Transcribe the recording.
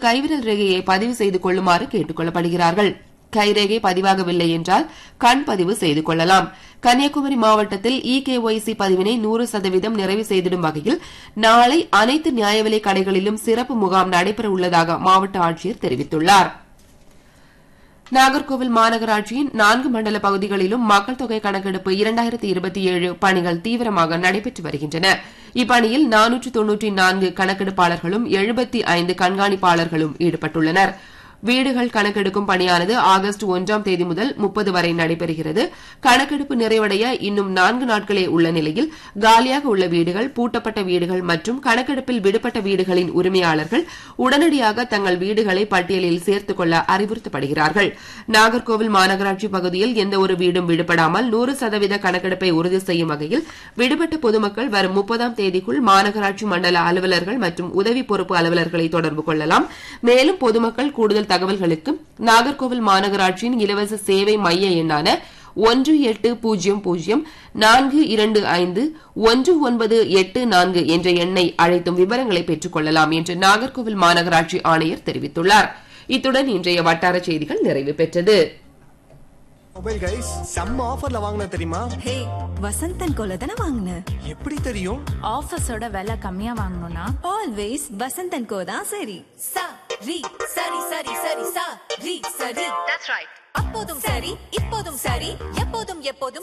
கைவிரல் ரேகையை பதிவு செய்து கொள்ளுமாறு கேட்டுக் கொள்ளப்படுகிறார்கள் கைரேகை பதிவாகவில்லை என்றால் கண் பதிவு செய்து கொள்ளலாம் கன்னியாகுமரி மாவட்டத்தில் இகேஒய்சி பதிவினை நூறு சதவீதம் நிறைவு செய்திடும் வகையில் நாளை அனைத்து நியாய விலைக் கடைகளிலும் சிறப்பு முகாம் நடைபெற உள்ளதாக மாவட்ட ஆட்சியர் தெரிவித்துள்ளாா் நாகர்கோவில் மாநகராட்சியின் நான்கு மண்டல பகுதிகளிலும் மக்கள் தொகை கணக்கெடுப்பு இரண்டாயிரத்தி இருபத்தி ஏழு பணிகள் தீவிரமாக நடைபெற்று வருகின்றன இப்பணியில் நானூற்று தொன்னூற்றி நான்கு கணக்கெடுப்பாளர்களும் எழுபத்தி ஐந்து கண்காணிப்பாளர்களும் ஈடுபட்டுள்ளனா் வீடுகள் கணக்கெடுக்கும் பணியானது ஆகஸ்ட் ஒன்றாம் தேதி முதல் முப்பது வரை நடைபெறுகிறது கணக்கெடுப்பு நிறைவடைய இன்னும் நான்கு நாட்களே உள்ள நிலையில் காலியாக உள்ள வீடுகள் பூட்டப்பட்ட வீடுகள் மற்றும் கணக்கெடுப்பில் விடுபட்ட வீடுகளின் உரிமையாளர்கள் உடனடியாக தங்கள் வீடுகளை பட்டியலில் சேர்த்துக் கொள்ள அறிவுறுத்தப்படுகிறார்கள் நாகர்கோவில் மாநகராட்சி பகுதியில் எந்தவொரு வீடும் விடுபடாமல் நூறு சதவீத கணக்கெடுப்பை உறுதி செய்யும் வகையில் விடுபட்ட பொதுமக்கள் வரும் முப்பதாம் தேதிக்குள் மாநகராட்சி மண்டல அலுவலர்கள் மற்றும் உதவி பொறுப்பு அலுவலர்களை தொடர்பு கொள்ளலாம் மேலும் பொதுமக்கள் கூடுதல் தகவல்களுக்கு நாகர்கோவில் மாநகராட்சியின் இலவச சேவை மைய எண்ணான ஒன்று எட்டு பூஜ்ஜியம் பூஜ்ஜியம் நான்கு இரண்டு ஐந்து ஒன்று ஒன்பது எட்டு நான்கு என்ற எண்ணை அழைத்தும் விவரங்களை பெற்றுக் கொள்ளலாம் என்று நாகர்கோவில் மாநகராட்சி ஆணையர் தெரிவித்துள்ளார் இத்துடன் இன்றைய வட்டார செய்திகள் நிறைவு பெற்றது மொபைல் கைஸ் செம்ம ஆஃபர்ல வாங்கின தெரியுமா ஹே வசந்தன் கோல தானே வாங்கின எப்படி தெரியும் ஆஃபீஸோட விலை கம்மியா வாங்கணும்னா ஆல்வேஸ் வசந்தன் கோ தான் சரி sa ri sari sari sari sa ri sari that's right அப்போதும் சரி இப்போதும் சரி எப்போதும் எப்போதும்